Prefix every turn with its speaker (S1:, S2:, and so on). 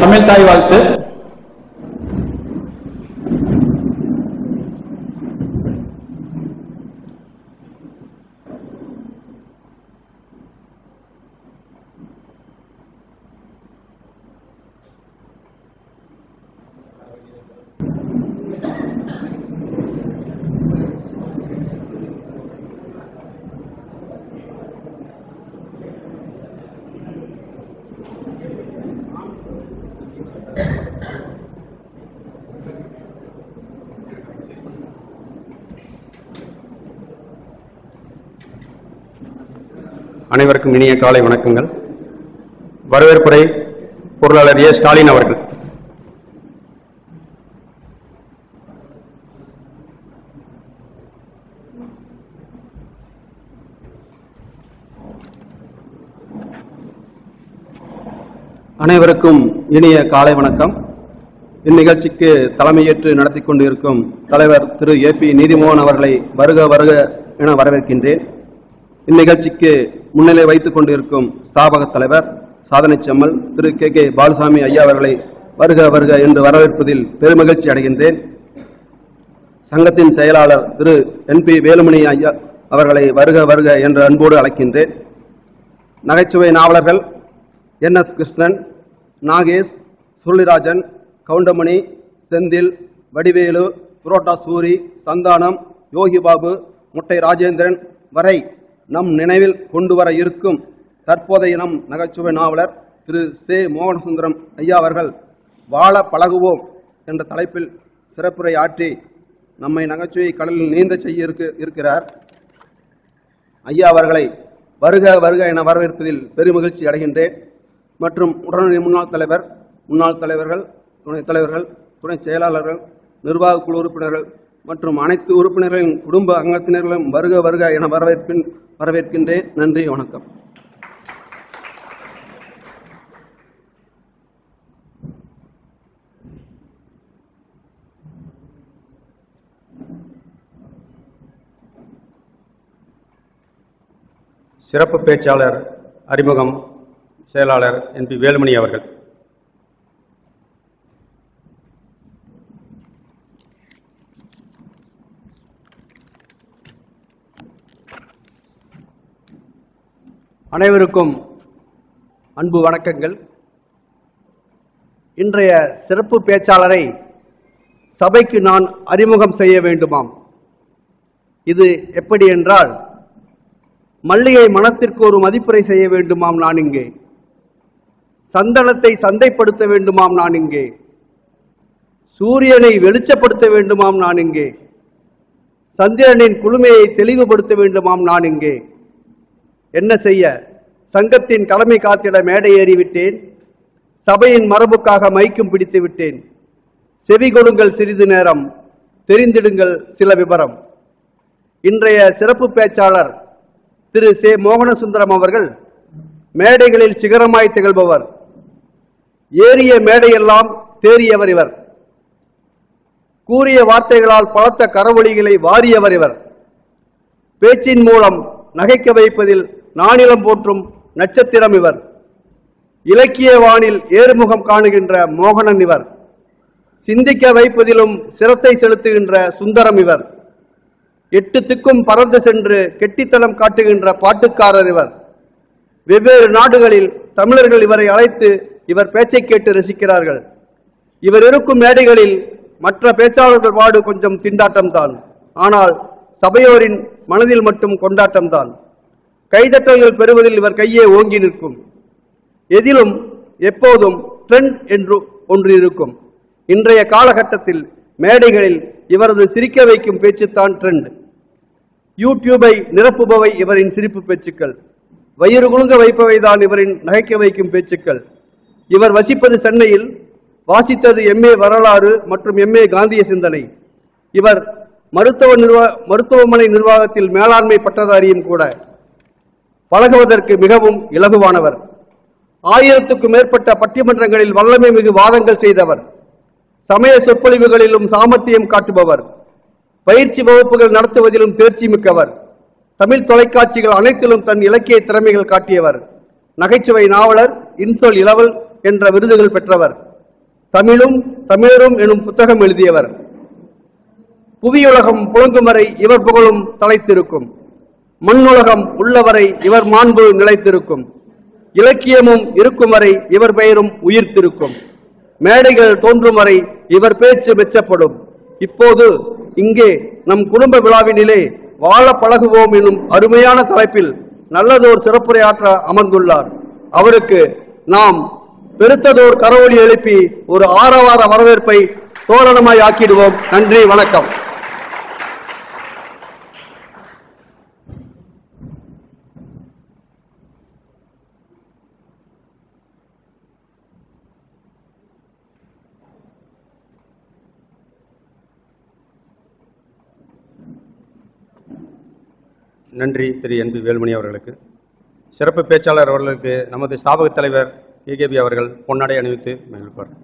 S1: தமிழ் தாய் வாழ்த்து
S2: அனைவருக்கும் இனிய காலை வணக்கங்கள் வரவேற்புரை பொருளாளர் ஏ ஸ்டாலின் அவர்கள்
S3: அனைவருக்கும் இனிய காலை வணக்கம் இந்நிகழ்ச்சிக்கு தலைமையேற்று நடத்தி கொண்டிருக்கும் தலைவர் திரு ஏ பி நீதிமோகன் அவர்களை வருக வருக என வரவேற்கின்றேன் இந்நிகழ்ச்சிக்கு முன்னிலை வைத்துக் கொண்டிருக்கும் ஸ்தாபக தலைவர் சாதனை செம்மல் திரு கே கே பாலுசாமி ஐயா அவர்களை வருக வருக என்று வரவேற்பதில் பெருமகிழ்ச்சி அடைகின்றேன் சங்கத்தின் செயலாளர் திரு என் பி வேலுமணி ஐயா அவர்களை வருக வருக என்று அன்போடு அழைக்கின்றேன் நகைச்சுவை நாவலர்கள் என் எஸ் கிருஷ்ணன் நாகேஷ் சுருளிராஜன் கவுண்டமணி செந்தில் வடிவேலு புரோட்டா சூரி சந்தானம் யோகி பாபு முட்டை ராஜேந்திரன் வரை நம் நினைவில் கொண்டு வர இருக்கும் தற்போதைய நம் நகைச்சுவை நாவலர் திரு சே மோகனசுந்தரம் ஐயா அவர்கள் வாழ பழகுவோம் என்ற தலைப்பில் சிறப்புரை ஆற்றி நம்மை நகைச்சுவை கடலில் நீந்த செய்ய இருக்கு- இருக்கிறார் ஐயா அவர்களை வருக வருக என வரவேற்பதில் பெருமகிழ்ச்சி அடைகின்றேன் மற்றும் உடனடி முன்னாள் தலைவர் முன்னாள் தலைவர்கள் துணைத் தலைவர்கள் துணைச் செயலாளர்கள் நிர்வாக குழு உறுப்பினர்கள் மற்றும் அனைத்து உறுப்பினர்களின் குடும்ப அங்கத்தினர்களும் வருக வருக என வரவேற்பின் வரவேற்கின்றேன் நன்றி வணக்கம்
S2: சிறப்பு பேச்சாளர் அறிமுகம் செயலாளர் என் பி வேலுமணி அவர்கள்
S4: அனைவருக்கும் அன்பு வணக்கங்கள் இன்றைய சிறப்பு பேச்சாளரை சபைக்கு நான் அறிமுகம் செய்ய வேண்டுமாம் இது எப்படி என்றால் மல்லிகை மனத்திற்கு ஒரு மதிப்புரை செய்ய வேண்டுமாம் நான் இங்கே சந்தனத்தை சந்தைப்படுத்த வேண்டுமாம் நான் இங்கே சூரியனை வெளிச்சப்படுத்த வேண்டுமாம் நான் இங்கே சந்திரனின் குளுமையை தெளிவுபடுத்த வேண்டுமாம் நான் இங்கே என்ன செய்ய சங்கத்தின் கடமை காத்திட மேடை ஏறிவிட்டேன் சபையின் மரபுக்காக மைக்கும் பிடித்து விட்டேன் செவி கொடுங்கள் சிறிது நேரம் தெரிந்திடுங்கள் சில விவரம் இன்றைய சிறப்பு பேச்சாளர் திரு சே மோகனசுந்தரம் அவர்கள் மேடைகளில் சிகரமாய் திகழ்பவர் ஏறிய மேடையெல்லாம் தேறியவர் இவர் கூறிய வார்த்தைகளால் பலத்த கரவொலிகளை வாரியவர் இவர் பேச்சின் மூலம் நகைக்க வைப்பதில் நாணிலம் போற்றும் நட்சத்திரம் இவர் இலக்கிய வானில் ஏறுமுகம் காணுகின்ற மோகனன் இவர் சிந்திக்க வைப்பதிலும் சிரத்தை செலுத்துகின்ற சுந்தரம் இவர் எட்டு திக்கும் பறந்து சென்று கெட்டித்தனம் காட்டுகின்ற பாட்டுக்காரர் இவர் வெவ்வேறு நாடுகளில் தமிழர்கள் இவரை அழைத்து இவர் பேச்சை கேட்டு ரசிக்கிறார்கள் இவர் இருக்கும் மேடைகளில் மற்ற பேச்சாளர்கள் பாடு கொஞ்சம் திண்டாட்டம்தான் ஆனால் சபையோரின் மனதில் மட்டும் கொண்டாட்டம்தான் கைதட்டல்கள் பெறுவதில் இவர் கையே ஓங்கி நிற்கும் எதிலும் எப்போதும் ட்ரெண்ட் என்று ஒன்று இருக்கும் இன்றைய காலகட்டத்தில் மேடைகளில் இவரது சிரிக்க வைக்கும் பேச்சுத்தான் ட்ரெண்ட் யூடியூபை நிரப்புபவை இவரின் சிரிப்பு பேச்சுக்கள் வயிறு குலுங்க வைப்பவைதான் இவரின் நகைக்க வைக்கும் பேச்சுக்கள் இவர் வசிப்பது சென்னையில் வாசித்தது எம்ஏ வரலாறு மற்றும் எம்ஏ காந்திய சிந்தனை இவர் மருத்துவ நிர்வா மருத்துவமனை நிர்வாகத்தில் மேலாண்மை பட்டதாரியும் கூட பழகுவதற்கு மிகவும் இலகுவானவர் ஆயிரத்துக்கும் மேற்பட்ட பட்டிமன்றங்களில் வல்லமை மிகு வாதங்கள் செய்தவர் சமய சொற்பொழிவுகளிலும் சாமர்த்தியம் காட்டுபவர் பயிற்சி வகுப்புகள் நடத்துவதிலும் தேர்ச்சி மிக்கவர் தமிழ் தொலைக்காட்சிகள் அனைத்திலும் தன் இலக்கிய திறமைகள் காட்டியவர் நகைச்சுவை நாவலர் இன்சொல் இளவல் என்ற விருதுகள் பெற்றவர் தமிழும் தமிழரும் எனும் புத்தகம் எழுதியவர் புவியுலகம் புழங்கும் வரை இவர் புகழும் தலைத்திருக்கும் மண்ணுலகம் உள்ளவரை இவர் மாண்பு நிலைத்திருக்கும் இலக்கியமும் இருக்கும் வரை இவர் பெயரும் உயிர்த்திருக்கும் மேடைகள் தோன்றும் வரை இவர் பேச்சு மெச்சப்படும் இப்போது இங்கே நம் குடும்ப விழாவினிலே வாழ பழகுவோம் எனும் அருமையான தலைப்பில் நல்லதோர் சிறப்புரையாற்ற அமர்ந்துள்ளார் அவருக்கு நாம் பெருத்ததோர் கரவொலி எழுப்பி ஒரு ஆரவார வரவேற்பை தோரணமாய் ஆக்கிடுவோம் நன்றி வணக்கம்
S2: நன்றி திரு என் பி வேலுமணி அவர்களுக்கு சிறப்பு பேச்சாளர் அவர்களுக்கு நமது ஸ்தாபக தலைவர் கேகேபி அவர்கள் பொன்னாடை அணிவித்து மகிழ்ப்பார்